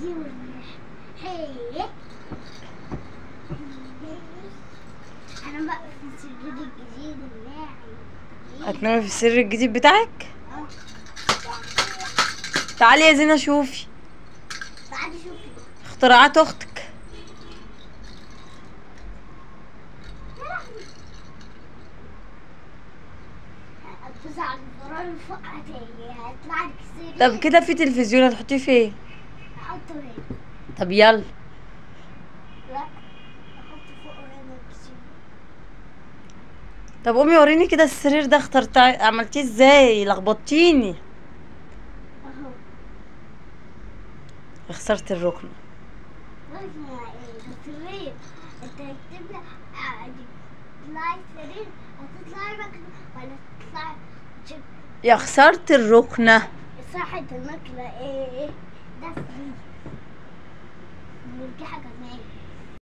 دي هي انا بقى في السرير الجديد بتاعي هتنامي في السرير الجديد بتاعك اه تعالي يا زينة شوفي تعالي شوفي اختراعات اختك يا لهوي هتدوس على الزرار اللي فوق هتلاقي هيطلع لك السرير طب كده في تلفزيون هتحطيه فين احطه هنا طب يلا لا احطه فوق هنا السرير طب قومي وريني كده السرير ده اخترت عملتيه ازاي لخبطتيني اهو خسرت الركن اسمع ايه ده سرير انت هتكتب لي عادي تطلعي السرير هتطلعي مكنة ولا تطلعي تشوف يا خسرت الركنة صحة المكنة ايه ده سرير ودي حاجة تانية